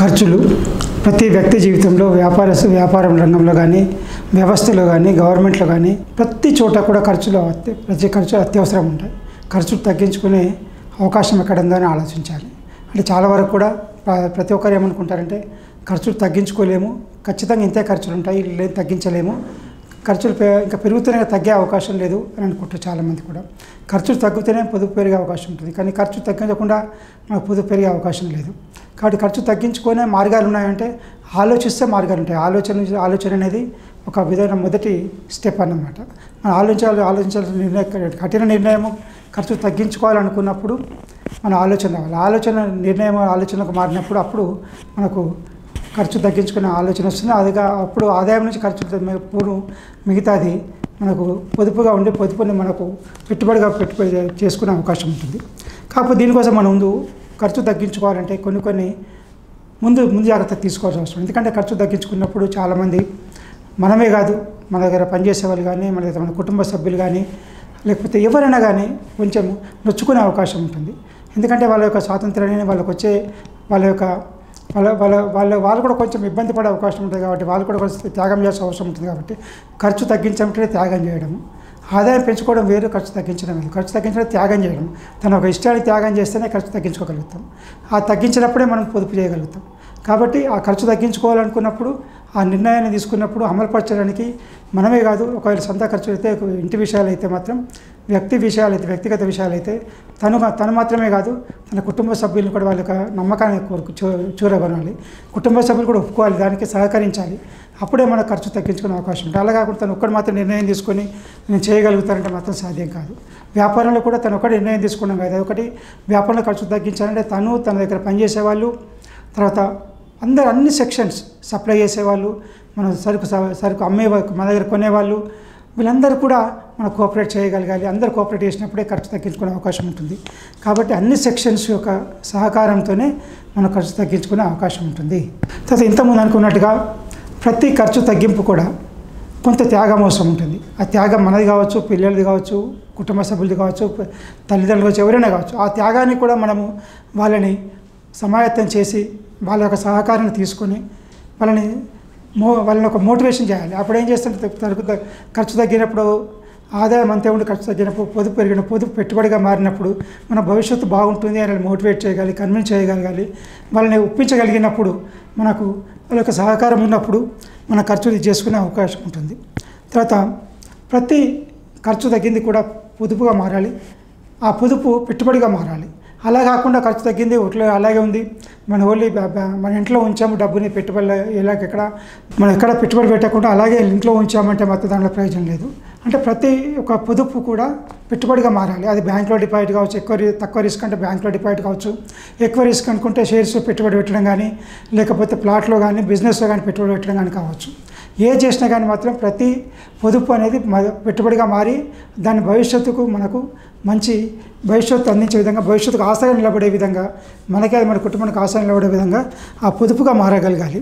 ఖర్చులు ప్రతి వ్యక్తి జీవితంలో వ్యాపార వ్యాపారం రంగంలో కానీ వ్యవస్థలో కానీ గవర్నమెంట్లో కానీ ప్రతి చోట కూడా ఖర్చులు అత్య- ప్రతి ఖర్చు అత్యవసరం ఉంటాయి ఖర్చులు తగ్గించుకునే అవకాశం ఎక్కడ ఉందో అని ఆలోచించాలి అంటే చాలా వరకు కూడా ప్ర- ప్రతి ఒక్కరు ఏమనుకుంటారంటే ఖర్చులు తగ్గించుకోలేము ఖచ్చితంగా ఇంతే ఖర్చులు ఉంటాయి లేదు తగ్గించలేము ఖర్చులు పె- ఇంకా పెరుగుతూనే తగ్గే అవకాశం లేదు అని అనుకుంటారు చాలామంది కూడా ఖర్చులు తగ్గితేనే పొదుపు పెరిగే అవకాశం ఉంటుంది కానీ ఖర్చు తగ్గించకుండా మనకు పొదుపు పెరిగే అవకాశం లేదు కాబట్టి ఖర్చు తగ్గించుకునే మార్గాలు ఉన్నాయంటే ఆలోచిస్తే మార్గాలు ఉంటాయి ఆలోచన ఆలోచన అనేది ఒక విధమైన మొదటి స్టెప్ అన్నమాట మనం ఆలోచించాలి ఆలోచించాల్సిన నిర్ణయం కఠిన నిర్ణయం ఖర్చు తగ్గించుకోవాలనుకున్నప్పుడు మన ఆలోచన రావాలి ఆలోచన నిర్ణయం ఆలోచనకు మారినప్పుడు అప్పుడు మనకు ఖర్చు తగ్గించుకునే ఆలోచన వస్తుంది అదిగా అప్పుడు ఆదాయం నుంచి ఖర్చు పూర్వం మిగతాది మనకు పొదుపుగా ఉండి పొదుపుని మనకు పెట్టుబడిగా పెట్టుబడి చేసుకునే అవకాశం ఉంటుంది కాకపోతే దీనికోసం మనం ముందు ఖర్చు తగ్గించుకోవాలంటే కొన్ని కొన్ని ముందు ముందు జాగ్రత్త తీసుకోవాల్సిన అవసరం ఎందుకంటే ఖర్చు తగ్గించుకున్నప్పుడు చాలామంది మనమే కాదు మన దగ్గర పనిచేసే వాళ్ళు కానీ మన దగ్గర మన కుటుంబ సభ్యులు కానీ లేకపోతే ఎవరైనా కానీ కొంచెం నొచ్చుకునే అవకాశం ఉంటుంది ఎందుకంటే వాళ్ళ యొక్క స్వాతంత్రాన్ని వాళ్ళకి వచ్చే వాళ్ళ యొక్క వాళ్ళ వాళ్ళ వాళ్ళ వాళ్ళు కూడా కొంచెం ఇబ్బంది పడే అవకాశం ఉంటుంది కాబట్టి వాళ్ళు కూడా కొంచెం త్యాగం చేయాల్సిన అవసరం ఉంటుంది కాబట్టి ఖర్చు తగ్గించమంటే త్యాగం చేయడము ఆదాయం పెంచుకోవడం వేరు ఖర్చు తగ్గించడం వేరు ఖర్చు తగ్గించడం త్యాగం చేయడం తన ఒక ఇష్టాన్ని త్యాగం చేస్తేనే ఖర్చు తగ్గించుకోగలుగుతాం ఆ తగ్గించినప్పుడే మనం పొదుపు చేయగలుగుతాం కాబట్టి ఆ ఖర్చు తగ్గించుకోవాలనుకున్నప్పుడు ఆ నిర్ణయాన్ని తీసుకున్నప్పుడు అమలుపరచడానికి మనమే కాదు ఒకవేళ సొంత ఖర్చు అయితే ఒక ఇంటి విషయాలు అయితే మాత్రం వ్యక్తి విషయాలు అయితే వ్యక్తిగత విషయాలు అయితే తను తను మాత్రమే కాదు తన కుటుంబ సభ్యులను కూడా వాళ్ళ యొక్క నమ్మకాన్ని కోరుకు చూ చూరగొనాలి కుటుంబ సభ్యులు కూడా ఒప్పుకోవాలి దానికి సహకరించాలి అప్పుడే మన ఖర్చు తగ్గించుకునే అవకాశం ఉంటుంది అలా కాకుండా తను ఒక్కడు మాత్రం నిర్ణయం తీసుకొని నేను చేయగలుగుతానంటే మాత్రం సాధ్యం కాదు వ్యాపారంలో కూడా తను ఒకటి నిర్ణయం తీసుకున్నాం కదా ఒకటి వ్యాపారంలో ఖర్చు తగ్గించాలంటే తను తన దగ్గర పనిచేసే వాళ్ళు తర్వాత అందరు అన్ని సెక్షన్స్ సప్లై చేసేవాళ్ళు మన సరుకు స- సరుకు అమ్మే వా- మన దగ్గర కొనేవాళ్ళు వీళ్ళందరూ కూడా మనం కోఆపరేట్ చేయగలగాలి అందరూ కోఆపరేట్ చేసినప్పుడే ఖర్చు తగ్గించుకునే అవకాశం ఉంటుంది కాబట్టి అన్ని సెక్షన్స్ యొక్క సహకారంతోనే మనం ఖర్చు తగ్గించుకునే అవకాశం ఉంటుంది తర్వాత ఇంతకుముందు అనుకున్నట్టుగా ప్రతి ఖర్చు తగ్గింపు కూడా కొంత త్యాగం అవసరం ఉంటుంది ఆ త్యాగం మనది కావచ్చు పిల్లలది కావచ్చు కుటుంబ సభ్యులది కావచ్చు ప- తల్లిదండ్రులు కావచ్చు ఎవరైనా కావచ్చు ఆ త్యాగాన్ని కూడా మనము వాళ్ళని సమాయత్తం చేసి వాళ్ళ యొక్క సహకారాన్ని తీసుకొని వాళ్ళని మో వాళ్ళని ఒక మోటివేషన్ చేయాలి అప్పుడు ఏం చేస్తుంటే తగ్గు- తగ్గు- ఖర్చు తగ్గినప్పుడు ఆదాయం అంతే ఉండి ఖర్చు తగ్గినప్పుడు పొదుపు పెరిగిన పొదుపు పెట్టుబడిగా మారినప్పుడు మన భవిష్యత్తు బాగుంటుంది అని మోటివేట్ చేయగలి కన్విన్స్ చేయగలగాలి వాళ్ళని ఒప్పించగలిగినప్పుడు మనకు వాళ్ళ యొక్క సహకారం ఉన్నప్పుడు మన ఖర్చులు చేసుకునే అవకాశం ఉంటుంది తర్వాత ప్రతి ఖర్చు తగ్గింది కూడా పొదుపుగా మారాలి ఆ పొదుపు పెట్టుబడిగా మారాలి అలా కాకుండా ఖర్చు తగ్గింది ఒట్లో అలాగే ఉంది మన ఓన్లీ బ- బ- మన ఇంట్లో ఉంచాము డబ్బుని పెట్టుబడి ఎలాగెక్కడ మనం ఎక్కడ పెట్టుబడి పెట్టకుండా అలాగే ఇంట్లో ఉంచామంటే మాత్రం దాంట్లో ప్రయోజనం లేదు అంటే ప్రతి ఒక్క పొదుపు కూడా పెట్టుబడిగా మారాలి అది బ్యాంక్లో డిపాజిట్ కావచ్చు ఎక్కువ రి- తక్కువ రిస్క్ అంటే బ్యాంక్లో డిపాజిట్ కావచ్చు ఎక్కువ రిస్క్ అనుకుంటే షేర్స్లో పెట్టుబడి పెట్టడం కానీ లేకపోతే ప్లాట్లో కానీ బిజినెస్లో కానీ పెట్టుబడి పెట్టడం కానీ కావచ్చు ఏ చేసినా కానీ మాత్రం ప్రతి పొదుపు అనేది మ- పెట్టుబడిగా మారి దాని భవిష్యత్తుకు మనకు మంచి భవిష్యత్తు అందించే విధంగా భవిష్యత్తుకు ఆశగా నిలబడే విధంగా మనకే అది మన కుటుంబానికి ఆశగా నిలబడే విధంగా ఆ పొదుపుగా మారగలగాలి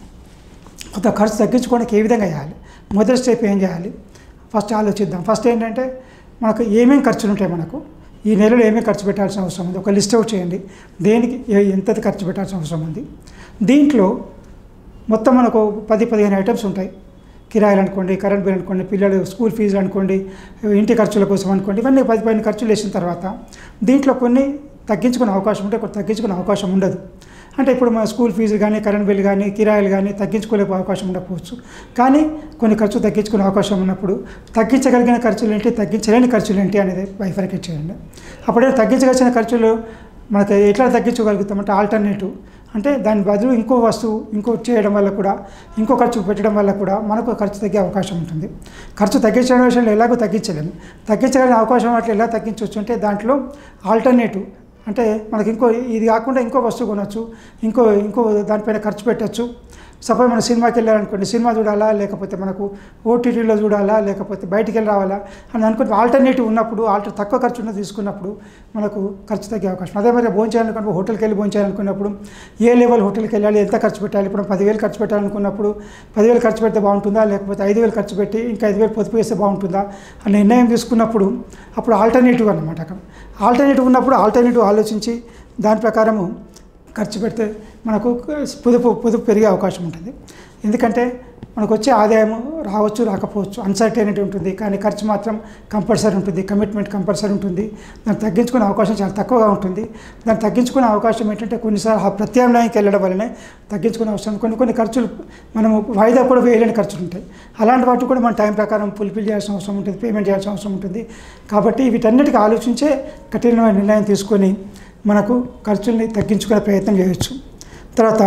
కొంత ఖర్చు తగ్గించుకోవడానికి ఏ విధంగా చేయాలి మొదటి స్టెప్ ఏం చేయాలి ఫస్ట్ ఆలోచిద్దాం ఫస్ట్ ఏంటంటే మనకు ఏమేమి ఖర్చులు ఉంటాయి మనకు ఈ నెలలో ఏమేమి ఖర్చు పెట్టాల్సిన అవసరం ఉంది ఒక లిస్ట్ అవుట్ చేయండి దేనికి ఏ- ఎంత ఖర్చు పెట్టాల్సిన అవసరం ఉంది దీంట్లో మొత్తం మనకు పది పదిహేను ఐటమ్స్ ఉంటాయి కిరాయిలు అనుకోండి కరెంట్ బిల్ అనుకోండి పిల్లలు స్కూల్ ఫీజులు అనుకోండి ఇంటి ఖర్చుల కోసం అనుకోండి ఇవన్నీ పది పదిహేను ఖర్చులు వేసిన తర్వాత దీంట్లో కొన్ని తగ్గించుకునే అవకాశం ఉంటే కొన్ని తగ్గించుకునే అవకాశం ఉండదు అంటే ఇప్పుడు మన స్కూల్ ఫీజు కానీ కరెంట్ బిల్ కానీ కిరాయిలు కానీ తగ్గించుకోలే అవకాశం ఉండకపోవచ్చు కానీ కొన్ని ఖర్చు తగ్గించుకునే అవకాశం ఉన్నప్పుడు తగ్గించగలిగిన ఖర్చులు ఏంటి తగ్గించలేని ఖర్చులు ఏంటి అనేది బైఫర్కేట్ చేయండి అప్పుడే తగ్గించగలిగిన ఖర్చులు మనకి ఎట్లా తగ్గించగలుగుతామంటే ఆల్టర్నేటివ్ అంటే దాని బదులు ఇంకో వస్తువు ఇంకో చేయడం వల్ల కూడా ఇంకో ఖర్చు పెట్టడం వల్ల కూడా మనకు ఖర్చు తగ్గే అవకాశం ఉంటుంది ఖర్చు తగ్గించడం విషయంలో ఎలాగో తగ్గించలేము తగ్గించగలిగిన అవకాశం అట్లా ఎలా తగ్గించవచ్చు అంటే దాంట్లో ఆల్టర్నేటివ్ అంటే మనకి ఇంకో ఇది కాకుండా ఇంకో వస్తువు కొనవచ్చు ఇంకో ఇంకో దానిపైన ఖర్చు పెట్టచ్చు సపోజ్ మనం సినిమాకి వెళ్ళాలనుకోండి సినిమా చూడాలా లేకపోతే మనకు ఓటీటీలో చూడాలా లేకపోతే బయటికి వెళ్ళి రావాలా అని అనుకుంటే ఆల్టర్నేటివ్ ఉన్నప్పుడు ఆల్టర్ తక్కువ ఖర్చు ఉన్నది తీసుకున్నప్పుడు మనకు ఖర్చు తగ్గే అవకాశం అదే మరి భోజనం చేయాలనుకున్నప్పుడు హోటల్కి వెళ్ళి భోజనం చేయాలనుకున్నప్పుడు ఏ లెవెల్ హోటల్కి వెళ్ళాలి ఎంత ఖర్చు పెట్టాలి ఇప్పుడు పదివేలు ఖర్చు పెట్టాలనుకున్నప్పుడు పదివేలు ఖర్చు పెడితే బాగుంటుందా లేకపోతే ఐదు వేలు ఖర్చు పెట్టి ఇంకా ఐదు వేలు పొదుపు చేస్తే బాగుంటుందా అని నిర్ణయం తీసుకున్నప్పుడు అప్పుడు ఆల్టర్నేటివ్ అన్నమాట అక్కడ ఆల్టర్నేటివ్ ఉన్నప్పుడు ఆల్టర్నేటివ్ ఆలోచించి దాని ప్రకారము ఖర్చు పెడితే మనకు పొదుపు పొదుపు పెరిగే అవకాశం ఉంటుంది ఎందుకంటే మనకు వచ్చే ఆదాయం రావచ్చు రాకపోవచ్చు అన్సర్టైనిటీ ఉంటుంది కానీ ఖర్చు మాత్రం కంపల్సరీ ఉంటుంది కమిట్మెంట్ కంపల్సరీ ఉంటుంది దాన్ని తగ్గించుకునే అవకాశం చాలా తక్కువగా ఉంటుంది దాన్ని తగ్గించుకునే అవకాశం ఏంటంటే కొన్నిసార్లు ఆ ప్రత్యామ్నాయంకి వెళ్ళడం వల్లనే తగ్గించుకునే అవసరం కొన్ని కొన్ని ఖర్చులు మనము వాయిదా కూడా వేయలేని ఖర్చులు ఉంటాయి అలాంటి వాటి కూడా మన టైం ప్రకారం ఫుల్ఫిల్ చేయాల్సిన అవసరం ఉంటుంది పేమెంట్ చేయాల్సిన అవసరం ఉంటుంది కాబట్టి వీటన్నిటికీ ఆలోచించే కఠినమైన నిర్ణయం తీసుకొని మనకు ఖర్చుల్ని తగ్గించుకునే ప్రయత్నం చేయొచ్చు తర్వాత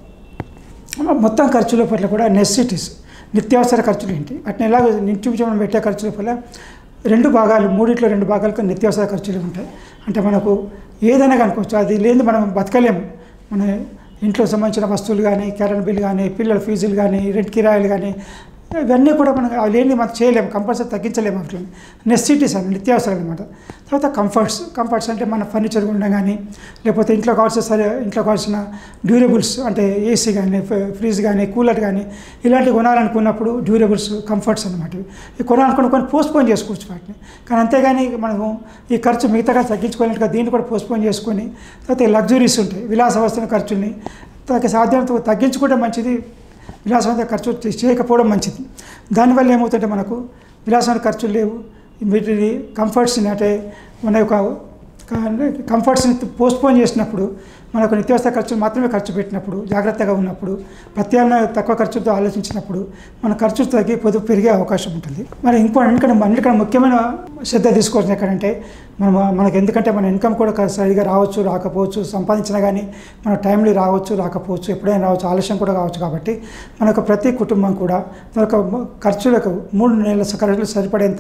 మొత్తం ఖర్చుల పట్ల కూడా నెసెసిటీస్ నిత్యావసర ఖర్చులు ఏంటి అట్లా ఎలాగ నిత్యం పెట్టే ఖర్చుల పట్ల రెండు భాగాలు మూడిట్లో రెండు భాగాలకు నిత్యావసర ఖర్చులు ఉంటాయి అంటే మనకు ఏదైనా కనుకోవచ్చు అది లేని మనం బతకలేము మన ఇంట్లో సంబంధించిన వస్తువులు కానీ కరెంట్ బిల్ కానీ పిల్లల ఫీజులు కానీ రెంట్ కిరాయిలు కానీ ఇవన్నీ కూడా మనం అవి లేని మనం చేయలేము కంపల్సరీ తగ్గించలేము అట్లా నెసిటీస్ అని నిత్యావసరాలు అనమాట తర్వాత కంఫర్ట్స్ కంఫర్ట్స్ అంటే మన ఫర్నిచర్ ఉండడం కానీ లేకపోతే ఇంట్లో కావాల్సిన సరే ఇంట్లో కావాల్సిన డ్యూరబుల్స్ అంటే ఏసీ కానీ ఫ్రిడ్జ్ కానీ కూలర్ కానీ ఇలాంటివి కొనాలనుకున్నప్పుడు డ్యూరబుల్స్ కంఫర్ట్స్ అనమాట ఇవి కొనాలనుకున్న కొన్ని పోస్ట్పోన్ చేసుకోవచ్చు వాటిని కానీ అంతేగాని మనము ఈ ఖర్చు మిగతాగా తగ్గించుకోవాలంటే దీన్ని కూడా పోస్ట్పోన్ చేసుకొని తర్వాత లగ్జరీస్ ఉంటాయి విలాస వస్తున్న ఖర్చుల్ని తగ్గ సాధ్యత తగ్గించుకుంటే మంచిది విలాసవంత ఖర్చు చే- చేయకపోవడం మంచిది దానివల్ల ఏమవుతుంటే మనకు విలాసమైన ఖర్చులు లేవు వీటిని కంఫర్ట్స్ని అంటే మన యొక్క కంఫర్ట్స్ని పోస్ట్పోన్ చేసినప్పుడు మనకు నిత్యావసర ఖర్చులు మాత్రమే ఖర్చు పెట్టినప్పుడు జాగ్రత్తగా ఉన్నప్పుడు ప్రత్యామ్నాయ తక్కువ ఖర్చులతో ఆలోచించినప్పుడు మన ఖర్చు తగ్గి పొదుపు పెరిగే అవకాశం ఉంటుంది మరి ఇంకో ఎందుకంటే అన్నిటికన్నా ముఖ్యమైన శ్రద్ధ తీసుకోవాల్సిన ఎక్కడంటే మనం మనకు ఎందుకంటే మన ఇన్కమ్ కూడా క- సరిగా రావచ్చు రాకపోవచ్చు సంపాదించినా కానీ మన టైంలో రావచ్చు రాకపోవచ్చు ఎప్పుడైనా రావచ్చు ఆలస్యం కూడా కావచ్చు కాబట్టి మనకు ప్రతి కుటుంబం కూడా మనకు ఖర్చులకు మూడు నెలల ఖర్చులు సరిపడేంత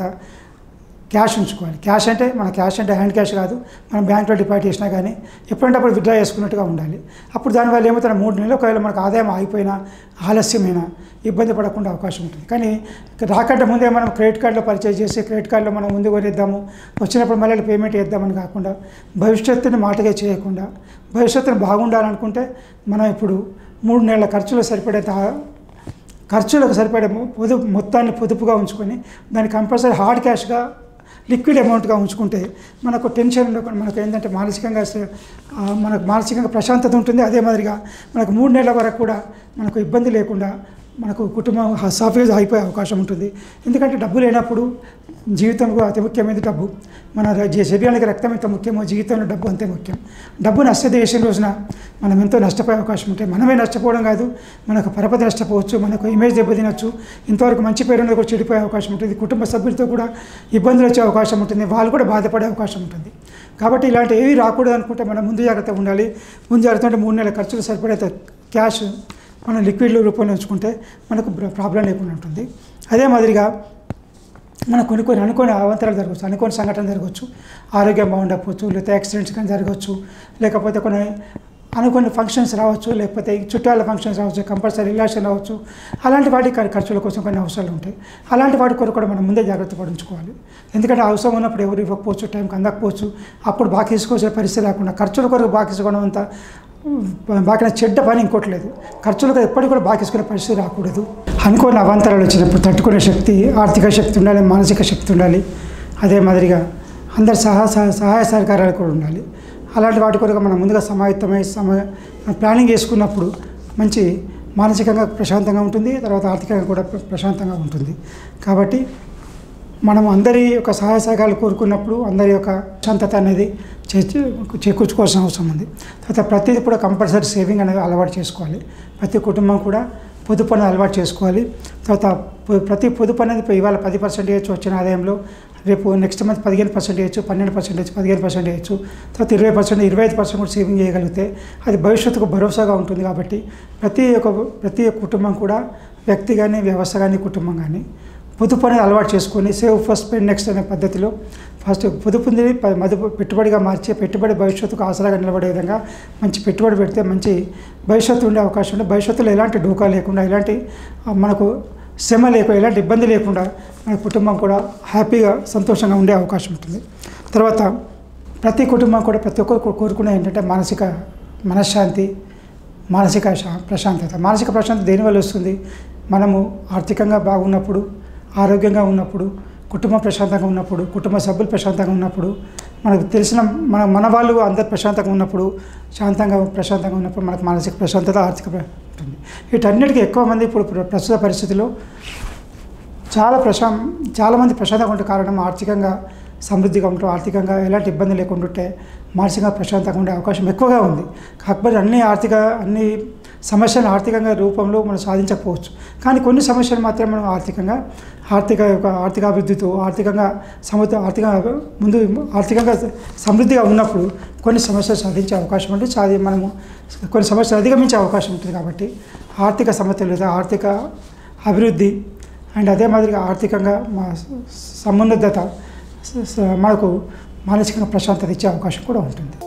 క్యాష్ ఉంచుకోవాలి క్యాష్ అంటే మన క్యాష్ అంటే హ్యాండ్ క్యాష్ కాదు మనం బ్యాంక్లో డిపాజిట్ చేసినా కానీ ఎప్పుడంటే అప్పుడు విత్డ్రా చేసుకున్నట్టుగా ఉండాలి అప్పుడు దానివల్ల ఏమవుతుంది మూడు నెలలు ఒకవేళ మనకు ఆదాయం ఆగిపోయినా ఆలస్యమైనా ఇబ్బంది పడకుండా అవకాశం ఉంటుంది కానీ రాకంటే ముందే మనం క్రెడిట్ కార్డులో పర్చేజ్ చేసి క్రెడిట్ కార్డులో మనం ముందు కొనిద్దాము వచ్చినప్పుడు మళ్ళీ వేమెంట్ చేద్దామని కాకుండా భవిష్యత్తుని మాటగా చేయకుండా భవిష్యత్తును బాగుండాలనుకుంటే మనం ఇప్పుడు మూడు నెలల ఖర్చులు సరిపడేంత ఖర్చులకు సరిపడే పొదుపు మొత్తాన్ని పొదుపుగా ఉంచుకొని దాన్ని కంపల్సరీ హార్డ్ క్యాష్గా లిక్విడ్ అమౌంట్గా ఉంచుకుంటే మనకు టెన్షన్ ఉండకుండా మనకు ఏంటంటే మానసికంగా స- ఆ, మనకు మానసికంగా ప్రశాంతత ఉంటుంది అదే మాదిరిగా మనకు మూడు నెలల వరకు కూడా మనకు ఇబ్బంది లేకుండా మనకు కుటుంబం సాఫీగా అయిపోయే అవకాశం ఉంటుంది ఎందుకంటే డబ్బు లేనప్పుడు జీవితంలో అతి ముఖ్యమైనది డబ్బు మన ర- జీ- శరీరానికి రక్తం ఎంత ముఖ్యమో జీవితంలో డబ్బు అంతే ముఖ్యం డబ్బు నష్టది చేసిన రోజున మనం ఎంతో నష్టపోయే అవకాశం ఉంటుంది మనమే నష్టపోవడం కాదు మనకు పరపతి నష్టపోవచ్చు మనకు ఇమేజ్ దెబ్బతినొచ్చు ఇంతవరకు మంచి పేరు ఉన్నది కూడా చెడిపోయే అవకాశం ఉంటుంది కుటుంబ సభ్యులతో కూడా ఇబ్బందులు వచ్చే అవకాశం ఉంటుంది వాళ్ళు కూడా బాధపడే అవకాశం ఉంటుంది కాబట్టి ఇలాంటి ఏవి రాకూడదు అనుకుంటే మనం ముందు జాగ్రత్త ఉండాలి ముందు జాగ్రత్త అంటే మూడు నెలల ఖర్చులు సరిపడే క్యాష్ మనం లిక్విడ్లో రూపంలో ఉంచుకుంటే మనకు ప్ర- ప్రాబ్లం లేకుండా ఉంటుంది అదే మాదిరిగా మన కొన్ని కొన్ని అనుకోని అవంతరాలు జరగవచ్చు అనుకోని సంఘటన జరగవచ్చు ఆరోగ్యం బాగుండకపోవచ్చు లేకపోతే యాక్సిడెంట్స్ కానీ జరగవచ్చు లేకపోతే కొన్ని అనుకోని ఫంక్షన్స్ రావచ్చు లేకపోతే చుట్టాల ఫంక్షన్స్ రావచ్చు కంపల్సరీ రిలేషన్ రావచ్చు అలాంటి వాటి ఖ- ఖర్చుల కోసం కొన్ని అవసరాలు ఉంటాయి అలాంటి వాటి కొరకు కూడా మనం ముందే జాగ్రత్త పడించుకోవాలి ఎందుకంటే అవసరం ఉన్నప్పుడు ఎవరు ఇవ్వకపోవచ్చు టైంకి అందకపోవచ్చు అప్పుడు బాకీ తీసుకోవాల్సిన పరిస్థితి రాకుండా ఖర్చుల కొరకు బాకీ తీసుకోవడం అంత బాగా చెడ్డ పని ఇంకోటి లేదు ఖర్చులకు ఎప్పటికీ కూడా బాకేసుకునే పరిస్థితి రాకూడదు అనుకోని అవాంతరాలు వచ్చినప్పుడు తట్టుకునే శక్తి ఆర్థిక శక్తి ఉండాలి మానసిక శక్తి ఉండాలి అదే మాదిరిగా అందరి సహా సహ- సహాయ సహకారాలు కూడా ఉండాలి అలాంటి వాటి కొరకు మనం ముందుగా సమాయత్తమై సమ ప్లానింగ్ చేసుకున్నప్పుడు మంచి మానసికంగా ప్రశాంతంగా ఉంటుంది తర్వాత ఆర్థికంగా కూడా ప్ర- ప్రశాంతంగా ఉంటుంది కాబట్టి మనం అందరి యొక్క సహాయ సహకారాలు కోరుకున్నప్పుడు అందరి యొక్క శాంతత అనేది చే- చేకూర్చుకోవాల్సిన అవసరం ఉంది తర్వాత ప్రతిదీ కూడా కంపల్సరీ సేవింగ్ అనేది అలవాటు చేసుకోవాలి ప్రతి కుటుంబం కూడా పొదుపు అనేది అలవాటు చేసుకోవాలి తర్వాత పొ- ప్రతి పొదుపు అనేది ఇప్పుడు ఇవాళ పది పర్సెంట్ వేయచ్చు వచ్చిన ఆదాయంలో రేపు నెక్స్ట్ మంత్ పదిహేను పర్సెంట్ వేయచ్చు పన్నెండు పర్సెంట్ వేయచ్చు పదిహేను పర్సెంట్ వేయచ్చు తర్వాత ఇరవై పర్సెంట్ ఇరవై ఐదు పర్సెంట్ కూడా సేవింగ్ చేయగలిగితే అది భవిష్యత్తుకు భరోసాగా ఉంటుంది కాబట్టి ప్రతి ఒక్క ప్రతి ఒక్క కుటుంబం కూడా వ్యక్తి కానీ వ్యవస్థ కానీ కుటుంబం కానీ పొదుపు అనేది అలవాటు చేసుకొని సేవ్ ఫస్ట్ పెయిన్ నెక్స్ట్ అనే పద్ధతిలో ఫస్ట్ పొదుపుని ప- మదుపు పెట్టుబడిగా మార్చి పెట్టుబడి భవిష్యత్తుకు ఆసరాగా నిలబడే విధంగా మంచి పెట్టుబడి పెడితే మంచి భవిష్యత్తు ఉండే అవకాశం ఉంది భవిష్యత్తులో ఎలాంటి డోకా లేకుండా ఎలాంటి ఆ, మనకు శ్రమ లేకుండా ఎలాంటి ఇబ్బంది లేకుండా మన కుటుంబం కూడా హ్యాపీగా సంతోషంగా ఉండే అవకాశం ఉంటుంది తర్వాత ప్రతి కుటుంబం కూడా ప్రతి ఒక్కరు కో- కోరుకునే ఏంటంటే మానసిక మనశ్శాంతి మానసిక శా- ప్రశాంతత మానసిక ప్రశాంతత దేనివల్ల వస్తుంది మనము ఆర్థికంగా బాగున్నప్పుడు ఆరోగ్యంగా ఉన్నప్పుడు కుటుంబం ప్రశాంతంగా ఉన్నప్పుడు కుటుంబ సభ్యులు ప్రశాంతంగా ఉన్నప్పుడు మనకు తెలిసిన మన మన వాళ్ళు అందరు ప్రశాంతంగా ఉన్నప్పుడు శాంతంగా ప్రశాంతంగా ఉన్నప్పుడు మనకు మానసిక ప్రశాంతత ఆర్థిక ప్ర- ఉంటుంది వీటన్నిటికీ ఎక్కువ మంది ఇప్పుడు ప్ర- ప్రస్తుత పరిస్థితిలో చాలా ప్రశా చాలామంది ప్రశాంతంగా ఉండే కారణం ఆర్థికంగా సమృద్ధిగా ఉంటూ ఆర్థికంగా ఎలాంటి ఇబ్బంది లేకుండా ఉంటే మానసికంగా ప్రశాంతంగా ఉండే అవకాశం ఎక్కువగా ఉంది కాకపోతే అన్ని ఆర్థిక అన్ని సమస్యలు ఆర్థికంగా రూపంలో మనం సాధించకపోవచ్చు కానీ కొన్ని సమస్యలు మాత్రం మనం ఆర్థికంగా ఆర్థిక యొక్క ఆర్థిక అభివృద్ధితో ఆర్థికంగా సమృద్ధి ఆర్థికంగా ముందు ఆర్థికంగా సమృద్ధిగా ఉన్నప్పుడు కొన్ని సమస్యలు సాధించే అవకాశం ఉంటుంది సాధి మనము కొన్ని సమస్యలు అధిగమించే అవకాశం ఉంటుంది కాబట్టి ఆర్థిక సమతుల్యత ఆర్థిక అభివృద్ధి అండ్ అదే మాదిరిగా ఆర్థికంగా మా సమున్నతత స- స- మనకు మానసికంగా ప్రశాంతత ఇచ్చే అవకాశం కూడా ఉంటుంది